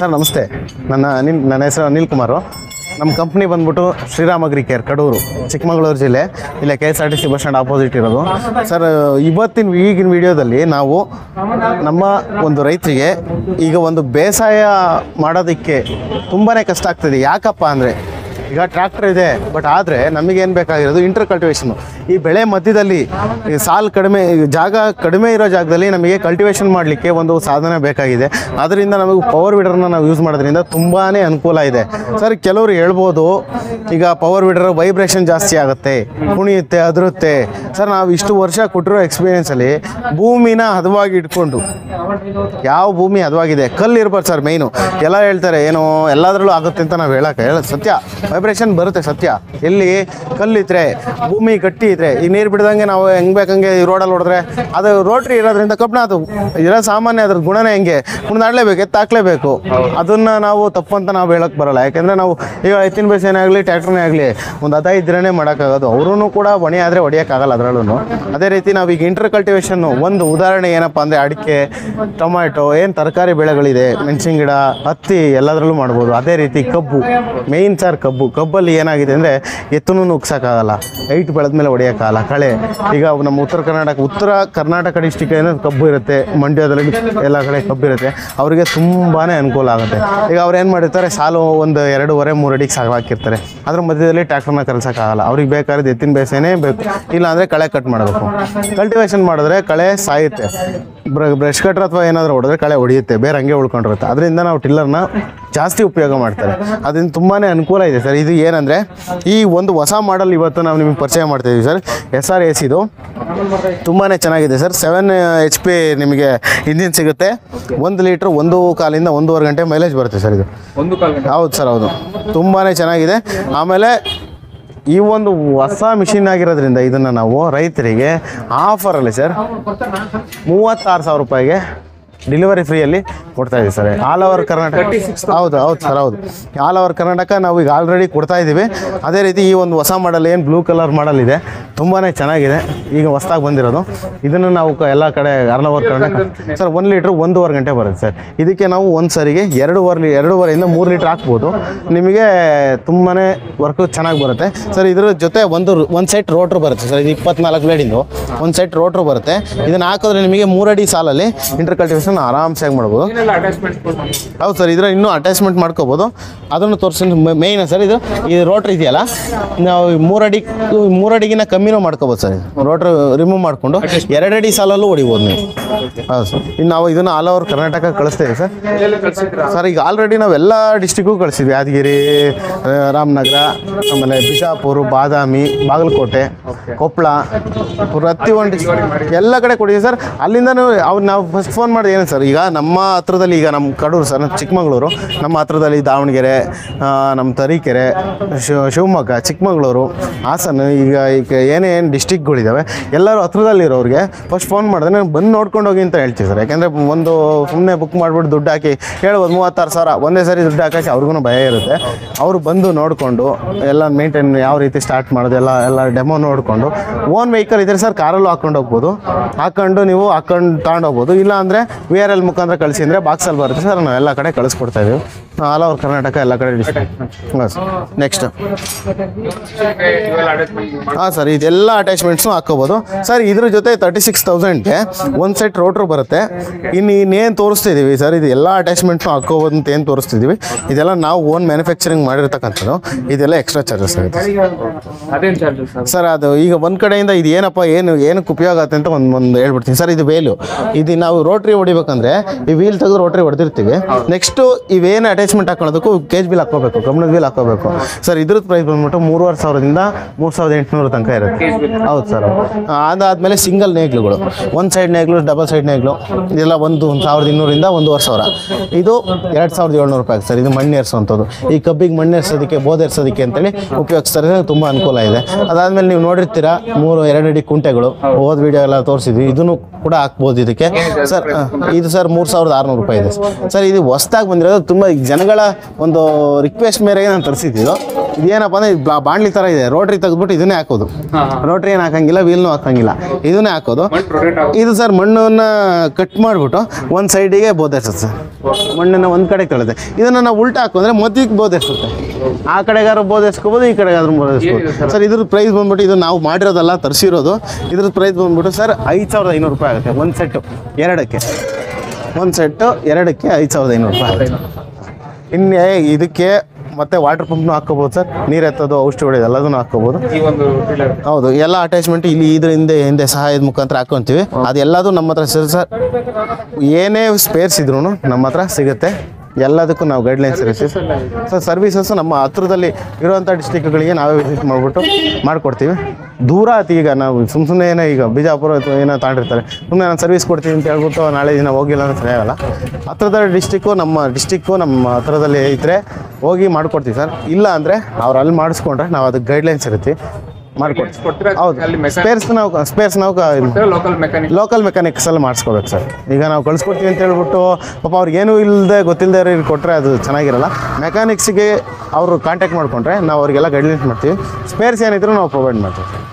sir ನಮಸ್ತೆ ನನ್ನ ಅನಿಲ್ ನನ್ನ ಹೆಸರು ಅನಿಲ್ ಕುಮಾರು ನಮ್ಮ ಕಂಪ್ನಿ ಬಂದ್ಬಿಟ್ಟು ಶ್ರೀರಾಮ್ ಅಗ್ರಿ ಕೇರ್ ಕಡೂರು ಚಿಕ್ಕಮಗಳೂರು ಜಿಲ್ಲೆ ಇಲ್ಲೇ K S R T C bus stand opposite ಇರೋದು ಸರ್ ಇವತ್ತಿನ ಈಗಿನ ವಿಡಿಯೋದಲ್ಲಿ ನಾವು ನಮ್ಮ ಒಂದು ರೈತರಿಗೆ ಈಗ ಒಂದು ಬೇಸಾಯ ಮಾಡೋದಕ್ಕೆ ತುಂಬಾ ಕಷ್ಟ ಆಗ್ತದೆ ಯಾಕಪ್ಪ ಅಂದರೆ ಈಗ ಟ್ರ್ಯಾಕ್ಟರ್ ಇದೆ ಬಟ್ ಆದರೆ ನಮಗೇನು ಬೇಕಾಗಿರೋದು ಇಂಟರ್ ಕಲ್ಟಿವೇಷನ್ ಈ ಬೆಳೆ ಮಧ್ಯದಲ್ಲಿ ಈ ಸಾಲು ಕಡಿಮೆ ಈ ಜಾಗ ಕಡಿಮೆ ಇರೋ ಜಾಗದಲ್ಲಿ ನಮಗೆ ಕಲ್ಟಿವೇಷನ್ ಮಾಡಲಿಕ್ಕೆ ಒಂದು ಸಾಧನ ಬೇಕಾಗಿದೆ ಅದರಿಂದ ನಮಗೆ ಪವರ್ ವಿಡರ್ನ ನಾವು ಯೂಸ್ ಮಾಡೋದ್ರಿಂದ ತುಂಬಾ ಅನುಕೂಲ ಇದೆ ಸರ್ ಕೆಲವರು ಹೇಳ್ಬೋದು ಈಗ ಪವರ್ ವಿಡರ್ ವೈಬ್ರೇಷನ್ ಜಾಸ್ತಿ ಆಗುತ್ತೆ ಕುಣಿಯುತ್ತೆ ಅದರುತ್ತೆ ಸರ್ ನಾವು ಇಷ್ಟು ವರ್ಷ ಕೊಟ್ಟಿರೋ ಎಕ್ಸ್ಪೀರಿಯೆನ್ಸಲ್ಲಿ ಭೂಮಿನ ಹದವಾಗಿ ಇಟ್ಕೊಂಡು ಯಾವ ಭೂಮಿ ಹದವಾಗಿದೆ ಕಲ್ಲು ಇರ್ಬಾರ್ದು ಸರ್ ಮೈನು ಎಲ್ಲ ಹೇಳ್ತಾರೆ ಏನೋ ಎಲ್ಲದರಲ್ಲೂ ಆಗುತ್ತೆ ಅಂತ ನಾವು ಹೇಳಕ್ಕೆ ಹೇಳ ಸತ್ಯ ವೈಬ್ರೇಷನ್ ಬರುತ್ತೆ ಸತ್ಯ ಎಲ್ಲಿ ಕಲ್ಲಿದ್ರೆ ಭೂಮಿ ಗಟ್ಟಿ ಇದ್ರೆ ಈ ನೀರು ಬಿಡ್ದಂಗೆ ನಾವು ಹೆಂಗ್ ಬೇಕಂಗೆ ಈ ರೋಡಲ್ಲಿ ಹೊಡೆದ್ರೆ ಅದು ರೋಟ್ರಿ ಇರೋದ್ರಿಂದ ಕಬ್ಬಣ ಅದು ಇರೋ ಸಾಮಾನ್ಯ ಅದ್ರ ಗುಣನೇ ಹೆಂಗೆ ಕುಣಿದಾಡ್ಲೇಬೇಕು ಎತ್ತಾಕ್ಲೇಬೇಕು ಅದನ್ನ ನಾವು ತಪ್ಪು ಅಂತ ನಾವು ಹೇಳಕ್ ಬರಲ್ಲ ಯಾಕಂದ್ರೆ ನಾವು ಈಗ ಎತ್ತಿನ ಬೇಸೇನೇ ಆಗಲಿ ಟ್ರ್ಯಾಕ್ಟರ್ನೇ ಆಗಲಿ ಒಂದು ಅದ ಇದ್ರೇ ಮಾಡೋಕ್ಕಾಗೋದು ಅವ್ರೂ ಕೂಡ ಹೊಣೆ ಆದರೆ ಹೊಡಿಯೋಕ್ಕಾಗಲ್ಲ ಅದರಲ್ಲೂ ಅದೇ ರೀತಿ ನಾವು ಈಗ ಇಂಟರ್ ಕಲ್ಟಿವೇಶನ್ ಒಂದು ಉದಾಹರಣೆ ಏನಪ್ಪ ಅಂದರೆ ಅಡಿಕೆ ಟೊಮ್ಯಾಟೊ ಏನು ತರಕಾರಿ ಬೆಳೆಗಳಿದೆ ಮೆಣಸಿನ ಗಿಡ ಹತ್ತಿ ಎಲ್ಲದರಲ್ಲೂ ಮಾಡ್ಬೋದು ಅದೇ ರೀತಿ ಕಬ್ಬು ಮೇಯ್ನ್ ಸರ್ ಕಬ್ಬು ಕಬ್ಬಲ್ಲಿ ಏನಾಗಿದೆ ಅಂದರೆ ಎತ್ತೂ ನುಗ್ಸೋಕ್ಕಾಗಲ್ಲ ಹೈಟ್ ಬೆಳೆದ ಮೇಲೆ ಹೊಡಿಯೋಕ್ಕಾಗಲ್ಲ ಕಳೆ ಈಗ ನಮ್ಮ ಉತ್ತರ ಕರ್ನಾಟಕ ಉತ್ತರ ಕರ್ನಾಟಕ ಡಿಸ್ಟಿಕ್ ಏನೋ ಕಬ್ಬು ಇರುತ್ತೆ ಮಂಡ್ಯದಲ್ಲಿ ಎಲ್ಲ ಕಡೆ ಕಬ್ಬು ಇರುತ್ತೆ ಅವರಿಗೆ ತುಂಬಾ ಅನುಕೂಲ ಆಗುತ್ತೆ ಈಗ ಅವ್ರು ಏನು ಮಾಡಿರ್ತಾರೆ ಸಾಲು ಒಂದು ಎರಡೂವರೆ ಮೂರು ಅಡಿಗೆ ಸಾಲು ಹಾಕಿರ್ತಾರೆ ಅದ್ರ ಮಧ್ಯದಲ್ಲಿ ಟ್ರ್ಯಾಕ್ಟರ್ನ ಕಲ್ಸೋಕ್ಕಾಗಲ್ಲ ಅವ್ರಿಗೆ ಬೇಕಾದ್ರೆ ಎತ್ತಿನ ಬೇಸೇನೇ ಬೇಕು ಇಲ್ಲ ಅಂದರೆ ಕಳೆ ಕಟ್ ಮಾಡಬೇಕು ಕಲ್ಟಿವೇಶನ್ ಮಾಡಿದ್ರೆ ಕಳೆ ಸಾಯುತ್ತೆ ಬ್ರಷ್ ಕಟ್ರ್ ಅಥವಾ ಏನಾದರೂ ಹೊಡೆದ್ರೆ ಕಳೆ ಹೊಡೆಯುತ್ತೆ ಬೇರೆ ಹಂಗೆ ಉಳ್ಕೊಂಡಿರುತ್ತೆ ಅದರಿಂದ ನಾವು ಟಿಲ್ಲರ್ನ ಜಾಸ್ತಿ ಉಪಯೋಗ ಮಾಡ್ತಾರೆ ಅದರಿಂದ ತುಂಬಾ ಅನುಕೂಲ ಇದೆ ಸರ್ ಇದು ಏನಂದರೆ ಈ ಒಂದು ಹೊಸ ಮಾಡಲ್ ಇವತ್ತು ನಾವು ನಿಮಗೆ ಪರಿಚಯ ಮಾಡ್ತಾಯಿದ್ದೀವಿ ಸರ್ ಎಸ್ ಆರ್ ಎಸ್ ಇದು ತುಂಬಾ ಚೆನ್ನಾಗಿದೆ ಸರ್ ಸೆವೆನ್ ಎಚ್ ಪಿ ನಿಮಗೆ ಇಂಜಿನ್ ಸಿಗುತ್ತೆ ಒಂದು ಲೀಟ್ರ್ ಒಂದು ಕಾಲಿಂದ ಒಂದೂವರೆ ಗಂಟೆ ಮೈಲೇಜ್ ಬರುತ್ತೆ ಸರ್ ಇದು ಒಂದು ಕಾಲ್ ಗಂಟೆ ಹೌದು ಸರ್ ಹೌದು ತುಂಬಾ ಚೆನ್ನಾಗಿದೆ ಆಮೇಲೆ ಈ ಒಂದು ಹೊಸ ಮಿಷಿನ್ ಆಗಿರೋದ್ರಿಂದ ಇದನ್ನು ನಾವು ರೈತರಿಗೆ ಆಫರಲ್ಲಿ ಸರ್ ಮೂವತ್ತಾರು ಸಾವಿರ ರೂಪಾಯಿಗೆ ಡೆಲಿವರಿ ಫ್ರೀಯಲ್ಲಿ ಕೊಡ್ತಾ ಇದ್ದೀವಿ ಸರ್ ಆಲ್ ಓವರ್ ಕರ್ನಾಟಕ ಹೌದು ಹೌದು ಸರ್ ಹೌದು ಆಲ್ ಓವರ್ ಕರ್ನಾಟಕ ನಾವು ಈಗ ಆಲ್ರೆಡಿ ಕೊಡ್ತಾ ಇದ್ದೀವಿ ಅದೇ ರೀತಿ ಈ ಒಂದು ಹೊಸ ಮಾಡಲ್ ಏನು ಬ್ಲೂ ಕಲರ್ ಮಾಡಲ್ ಇದೆ ತುಂಬಾ ಚೆನ್ನಾಗಿದೆ ಈಗ ಹೊಸ್ದಾಗಿ ಬಂದಿರೋದು ಇದನ್ನು ನಾವು ಕ- ಎಲ್ಲ ಕಡೆ ಆಲ್ ಓವರ್ ಕರ್ನಾಟಕ ಸರ್ ಒಂದು ಲೀಟ್ರ್ ಒಂದೂವರೆ ಗಂಟೆ ಬರುತ್ತೆ ಸರ್ ಇದಕ್ಕೆ ನಾವು ಒಂದು ಸರಿಗೆ ಎರಡೂವರೆ ಎರಡೂವರೆಯಿಂದ ಮೂರು ಲೀಟ್ರ್ ಹಾಕ್ಬೋದು ನಿಮಗೆ ತುಂಬಾ ವರ್ಕು ಚೆನ್ನಾಗಿ ಬರುತ್ತೆ ಸರ್ ಇದ್ರ ಜೊತೆ ಒಂದು ಒಂದು ಸೆಟ್ ರೋಟ್ರ್ ಬರುತ್ತೆ ಸರ್ ಇದು ಇಪ್ಪತ್ನಾಲ್ಕು ಬ್ಲೇಡಿಂದು ಒಂದು ಸೆಟ್ ರೋಟ್ರ್ ಬರುತ್ತೆ ಇದನ್ನು ಹಾಕಿದ್ರೆ ನಿಮಗೆ ಮೂರಡಿ ಸಾಲಲ್ಲಿ ಇಂಟರ್ ಕಲ್ಟಿವೇಷನ್ ಆರಾಮ್ಸಾಗಿ ಮಾಡ್ಬೋದು ಏನೆಲ್ಲ ಅಟ್ಯಾಚ್ಮೆಂಟ್ ಹೌದು ಸರ್ ಇದರ ಇನ್ನೂ ಅಟ್ಯಾಚ್ಮೆಂಟ್ ಮಾಡ್ಕೋಬೋದು ಅದನ್ನು ತೋರಿಸಿ ಮೇಯ್ನ ಸರ್ ಇದು ಈ ರೋಟ್ರ್ ಇದೆಯಲ್ಲ ನಾವು ಈ ಮೂರಡಿ ಮೂರಡಿಗಿನ ಕಮ್ಮಿನೂ ಮಾಡ್ಕೋಬೋದು ಸರ್ ರೋಟ್ರ್ ರಿಮೂವ್ ಮಾಡಿಕೊಂಡು ಎರಡಡಿ ಸಾಲಲ್ಲೂ ಹೊಡಿಬೋದು ನೀವು ಹೌದು ಸರ್ ಇನ್ನು ನಾವು ಇದನ್ನು ಆಲ್ ಓವರ್ ಕರ್ನಾಟಕ ಕಳಿಸ್ತೇವೆ ಸರ್ ಎಲ್ಲೆಲ್ಲ ಕಳ್ಸಿದ್ರ ಸರ್ ಈಗ ಆಲ್ರೆಡಿ ನಾವು ಎಲ್ಲ ಡಿಸ್ಟಿಕ್ಗೂ ಕಳಿಸಿದ್ವಿ ಯಾದಗಿರಿ ಆ, ರಾಮನಗರ ಆಮೇಲೆ ಬಿಜಾಪುರ ಬಾದಾಮಿ ಬಾಗಲಕೋಟೆ ಕೊಪ್ಪಳ ಪ್ರತಿಯೊಂದು ಡಿಸ್ಟ್ರಿಕ್ಟ್ ಎಲ್ಲ ಕಡೆ ಕೊಟ್ಟಿದ್ದೀವಿ ಸರ್ ಅಲ್ಲಿಂದ ಅವ್ರು ನಾವು ಫಸ್ಟ್ ಫೋನ್ ಮಾಡಿ ಏನು ಸರ್ ಈಗ ನಮ್ಮ ಹತ್ರದಲ್ಲಿ ಈಗ ನಮ್ಮ ಕಡೂರು ಸರ್ ನಮ್ಮ ಚಿಕ್ಕಮಗಳೂರು ನಮ್ಮ ಹತ್ರದಲ್ಲಿ ದಾವಣಗೆರೆ ಆ, ನಮ್ಮ ತರೀಕೆರೆ ಶಿವ ಶಿವಮೊಗ್ಗ ಚಿಕ್ಕಮಗಳೂರು ಹಾಸನ ಈಗ ಈಗ ಏನೇನು ಡಿಸ್ಟಿಕ್ಗಳಿದ್ದಾವೆ ಎಲ್ಲರೂ ಹತ್ರದಲ್ಲಿರೋರಿಗೆ ಫಸ್ಟ್ ಫೋನ್ ಮಾಡಿದ್ರೆ ನಾನು ಬಂದು ನೋಡ್ಕೊಂಡು ಹೋಗಿ ಅಂತ ಹೇಳ್ತೀವಿ ಸರ್ ಯಾಕೆಂದರೆ ಒಂದು ಸುಮ್ಮನೆ ಬುಕ್ ಮಾಡಿಬಿಟ್ಟು ದುಡ್ಡು ಹಾಕಿ ಹೇಳ್ಬೋದು ಮೂವತ್ತಾರು ಸಾವಿರ ಒಂದೇ ಸರಿ ದುಡ್ಡು ಹಾಕಕ್ಕೆ ಅವ್ರಿಗೂ ಭಯ ಇರುತ್ತೆ ಅವರು ಬಂದು ನೋಡಿಕೊಂಡು ಎಲ್ಲ ಮೇಂಟೈನ್ ಯಾವ ರೀತಿ ಸ್ಟಾರ್ಟ್ ಮಾಡೋದು ಎಲ್ಲ ಎಲ್ಲ ಡೆಮೋ ನೋಡಿಕೊಂಡು ಓನ್ ವೆಹಿಕಲ್ ಇದ್ರೆ ಸರ್ ಕಾರಲ್ಲೂ ಹಾಕೊಂಡು ಹೋಗ್ಬೋದು ಹಾಕೊಂಡು ನೀವು ಹಾಕೊಂಡು ತಗೊಂಡು ಹೋಗ್ಬೋದು ಇಲ್ಲ ಅಂದರೆ ವಿ ಆರ್ ಎಲ್ ಮುಖಾಂತರ ಕಳಿಸಿ ಅಂದರೆ ಬಾಕ್ಸಲ್ಲಿ ಬರುತ್ತೆ ಸರ್ ನಾವು ಎಲ್ಲ ಕಡೆ ಕಳಿಸ್ಕೊಡ್ತಾ ಇದೀವಿ ಆಲ್ ಓವರ್ ಕರ್ನಾಟಕ ಎಲ್ಲ ಕಡೆ ಡಿಸ್ಟ್ರಿಕ್ಟ್ ಹಾಂ ಸರ್ ನೆಕ್ಸ್ಟ್ ಇವೆಲ್ಲ ಅಟ್ಯಾಚ್ಮೆಂಟ್ ಹಾಂ ಸರ್ ಇದೆಲ್ಲ ಅಟ್ಯಾಚ್ಮೆಂಟ್ಸು ಹಾಕೋಬೋದು ಸರ್ ಇದ್ರ ಜೊತೆ ತರ್ಟಿ ಸಿಕ್ಸ್ ತೌಸಂಡ್ಗೆ ಒಂದು ಸೆಟ್ ರೋಟ್ರು ಬರುತ್ತೆ ಇನ್ನು ಇನ್ನೇನು ತೋರಿಸ್ತಿದ್ದೀವಿ ಸರ್ ಇದು ಎಲ್ಲ ಅಟ್ಯಾಚ್ಮೆಂಟ್ಸು ಹಾಕೋಬೋದು ಅಂತ ಏನು ತೋರಿಸ್ತಿದ್ದೀವಿ ಇದೆಲ್ಲ ನಾವು ಓನ್ ಮ್ಯಾನುಫ್ಯಾಕ್ಚರಿಂಗ್ ಮಾಡಿರ್ತಕ್ಕಂಥದ್ದು ಇದೆಲ್ಲ ಎಕ್ಸ್ಟ್ರಾ ಚಾರ್ಜಸ್ ಆಗುತ್ತೆ ಅದೇನ್ ಚಾರ್ಜಸ್ ಸರ್ ಸರ್ ಅದು ಈಗ ಒಂದು ಕಡೆಯಿಂದ ಇದು ಏನಪ್ಪ ಏನು ಏನಕ್ಕೆ ಉಪಯೋಗ ಆಗುತ್ತೆ ಅಂತ ಒಂದು ಒಂದು ಹೇಳ್ಬಿಡ್ತೀನಿ ಸರ್ ಇದು ವೇಲು ಇದು ನಾವು ರೋಟ್ರಿ ಹೊಡಿಬೇಕಂದ್ರೆ ಈ ವೀಲ್ ತೆಗೆದು ರೋಟ್ರಿ ಹೊಡೆದಿರ್ತೀವಿ ನೆಕ್ಸ್ಟು ಇವೇನು ಅಟ್ಯಾಚ್ಮೆಂಟ್ ಹಾಕೊಳ್ಳೋದಕ್ಕೂ ಕೇಜ್ ಬಿಲ್ ಹಾಕೋಬೇಕು ಕಬ್ಣದ ಬಿಲ್ ಹಾಕೋಬೇಕು ಸರ್ ಇದ್ರದ್ದು ಪ್ರೈಸ್ ಬಂದ್ಬಿಟ್ಟು ಮೂರುವರೆ ಸಾವಿರದಿಂದ ಮೂರು ಸಾವಿರದ ಎಂಟುನೂರು ತನಕ ಇರುತ್ತೆ ಹೌದು ಸರ್ ಅದಾದಮೇಲೆ ಸಿಂಗಲ್ ನೇಗ್ಲುಗಳು ಒಂದು ಸೈಡ್ ನೇಗ್ಲು ಡಬಲ್ ಸೈಡ್ ನೇಗ್ಲು ಇದೆಲ್ಲ ಒಂದು ಒಂದು ಸಾವಿರದ ಇನ್ನೂರಿಂದ ಒಂದೂವರೆ ಸಾವಿರ ಇದು ಎರಡು ಸಾವಿರದ ಏಳ್ನೂರು ರೂಪಾಯಿ ಸರ್ ಇದು ಮಣ್ಣು ಏರ್ಸೋವಂಥದ್ದು ಈ ಕಬ್ಬಿಗೆ ಮಣ್ಣು ಏರ್ಸೋದಕ್ಕೆ ಬೋದ್ ಏರ್ಸೋದಕ್ಕೆ ಅಂತೇಳಿ ಉಪಯೋಗಿಸ್ತಾರೆ ತುಂಬ ಅನುಕೂಲ ಇದೆ ಅದಾದಮೇಲೆ ನೀವು ನೋಡಿರ್ತೀರಾ ಮೂರು ಎರಡು ಅಡಿ ಕುಂಟೆಗಳು ಹೋದ ವಿಡಿಯೋ ಎಲ್ಲ ತೋರಿಸಿದ್ವಿ ಇದನ್ನು ಕೂಡ ಹಾಕ್ಬೋದು ಇದಕ್ಕೆ ಸರ್ ಆ, ಇದು ಸರ್ ಮೂರು ಸಾವಿರದ ಆರುನೂರು ರೂಪಾಯಿ ಇದೆ ಸರ್ ಇದು ಹೊಸ್ದಾಗಿ ಬಂದಿರೋದು ತುಂಬ ಜನಗಳ ಒಂದು ರಿಕ್ವೆಸ್ಟ್ ಮೇರೆಗೆ ನಾನು ತರಿಸಿದ್ದು ಇದೇನಪ್ಪ ಅಂದರೆ ಇದು ಬಾ- ಬಾಣ್ಲಿ ಥರ ಇದೆ ರೋಟ್ರಿ ತೆಗೆದ್ಬಿಟ್ಟು ಇದನ್ನೇ ಹಾಕೋದು ಹಾ ಹಾ ರೋಟ್ರಿ ಏನು ಹಾಕಂಗಿಲ್ಲ ವೀಲ್ನು ಹಾಕಂಗಿಲ್ಲ ಇದನ್ನೇ ಹಾಕೋದು ಮಣ್ಣು ರೊಟೇಟ್ ಆಗುತ್ತೆ ಇದು ಸರ್ ಮಣ್ಣನ್ನು ಕಟ್ ಮಾಡಿಬಿಟ್ಟು ಒಂದು ಸೈಡಿಗೆ ಬೋಧಿಸುತ್ತೆ ಸರ್ ಮಣ್ಣನ್ನು ಒಂದು ಕಡೆ ತೊಳೆದೆ ಇದನ್ನು ನಾವು ಉಲ್ಟಾ ಹಾಕೊಂಡ್ರೆ ಮಧ್ಯಕ್ಕೆ ಬೋಧಿಸುತ್ತೆ ಆ ಕಡೆಗಾರು ಬೋಧಿಸ್ಕೋಬೋದು ಈ ಕಡೆಗಾದ್ರೂ ಏನಿದೆ ಬೋಧಿಸ್ಬೋದು ಸರ್ ಇದ್ರ ಪ್ರೈಸ್ ಬಂದ್ಬಿಟ್ಟು ಇದು ನಾವು ಮಾಡಿರೋದಲ್ಲ ತರಿಸಿರೋದು ಇದ್ರ ಪ್ರೈಸ್ ಬಂದ್ಬಿಟ್ಟು ಸರ್ ಐದು ಸಾವಿರದ ಐನೂರು ರೂಪಾಯಿ ಆಗುತ್ತೆ ಒಂದು ಸೆಟ್ಟು ಎರಡಕ್ಕೆ ಒಂದು ಸೆಟ್ಟು ಎರಡಕ್ಕೆ ಐದು ಸಾವಿರದ ಐನೂರು ರೂಪಾಯಿ ಆಗುತ್ತೆ ಇನ್ನು ಇದಕ್ಕೆ ಮತ್ತೆ ವಾಟರ್ ಪಂಪ್ನು ಹಾಕ್ಕೋಬೋದು ಸರ್ ನೀರು ಎತ್ತೋದು ಔಷಧಿ ಹೊಡೆಯೋದು ಎಲ್ಲದನ್ನು ಹಾಕ್ಕೋಬೋದು ಈ ಒಂದು ಟಿಲ್ಲರ್ ಹೌದು ಎಲ್ಲ ಅಟ್ಯಾಚ್ಮೆಂಟ್ ಇಲ್ಲಿ ಇದ್ರ ಹಿಂದೆ ಹಿಂದೆ ಸಹಾಯದ ಮುಖಾಂತರ ಹಾಕೊಂತೀವಿ ಅದೆಲ್ಲದು ನಮ್ಮ ಹತ್ರ ಸರ್ ಸರ್ ಏನೇ ಸ್ಪೇರ್ಸ್ ಇದ್ರೂ ನಮ್ಮ ಹತ್ರ ಸಿಗುತ್ತೆ ಎಲ್ಲದಕ್ಕೂ ನಾವು ಗೈಡ್ಲೈನ್ಸ್ ಇರುತ್ತೆ ಸರ್ ಸರ್ವಿಸಸ್ ನಮ್ಮ ಹತ್ರದಲ್ಲಿ ಇರುವಂಥ ಡಿಸ್ಟಿಕ್ಗಳಿಗೆ ನಾವೇ ವಿಸಿಟ್ ಮಾಡಿಬಿಟ್ಟು ಮಾಡಿಕೊಡ್ತೀವಿ ದೂರ ಆಯ್ತು ಈಗ ನಾವು ಸುಮ್ಮ ಸುಮ್ಮನೆ ಏನೋ ಈಗ ಬಿಜಾಪುರ ಅಥವಾ ಏನೋ ತಗೊಂಡಿರ್ತಾರೆ ಸುಮ್ಮನೆ ನಾನು ಸರ್ವಿಸ್ ಕೊಡ್ತೀನಿ ಅಂತ ಹೇಳ್ಬಿಟ್ಟು ನಾಳೆ ದಿನ ಹೋಗಿಲ್ಲ ಅಂದ್ರೆ ಸರಿಯಾಗಲ್ಲ ಹತ್ರದ ಡಿಸ್ಟಿಕ್ಕು ನಮ್ಮ ಡಿಸ್ಟಿಕ್ಕು ನಮ್ಮ ಹತ್ರದಲ್ಲಿ ಇದ್ದರೆ ಹೋಗಿ ಮಾಡಿಕೊಡ್ತೀವಿ ಸರ್ ಇಲ್ಲ ಅಂದರೆ ಅವ್ರು ಅಲ್ಲಿ ಮಾಡಿಸ್ಕೊಂಡ್ರೆ ನಾವು ಅದಕ್ಕೆ ಗೈಡ್ಲೈನ್ಸ್ ಇರುತ್ತೆ ಮಾಡ್ಕೊಡ್ತೀವಿ ಕೊಡ್ತೀರಾ ಹೌದು ಅಲ್ಲಿ ಮೆಕ್ಯಾನಿಕ್ ಸ್ಪೇರ್ಸ್ ನಾವು ಸ್ಪೇರ್ಸ್ ನಾವು ಲೋಕಲ್ ಮೆಕ್ಯಾನಿಕ್ ಲೋಕಲ್ ಮೆಕ್ಯಾನಿಕ್ಸ್ ಅಲ್ಲಿ ಮಾಡಿಸ್ಕೋಬೇಕು ಸರ್ ಈಗ ನಾವು ಕಳಿಸ್ಕೊಡ್ತೀವಿ ಅಂತ ಹೇಳ್ಬಿಟ್ಟು ಪಾಪ ಅವ್ರಿಗೆ ಏನೂ ಇಲ್ಲದೆ ಗೊತ್ತಿಲ್ಲದೆ ಕೊಟ್ಟರೆ ಅದು ಚೆನ್ನಾಗಿರಲ್ಲ ಮೆಕ್ಯಾನಿಕ್ಸಿಗೆ ಅವರು ಕಾಂಟ್ಯಾಕ್ಟ್ ಮಾಡ್ಕೊಂಡ್ರೆ ನಾವು ಅವರಿಗೆಲ್ಲ ಗೈಡ್ಲೈನ್ಸ್ ಮಾಡ್ತೀವಿ ಸ್ಪೇರ್ಸ್ ಏನಿದ್ರು ನಾವು ಪ್ರೊವೈಡ್ ಮಾಡ್ತೀವಿ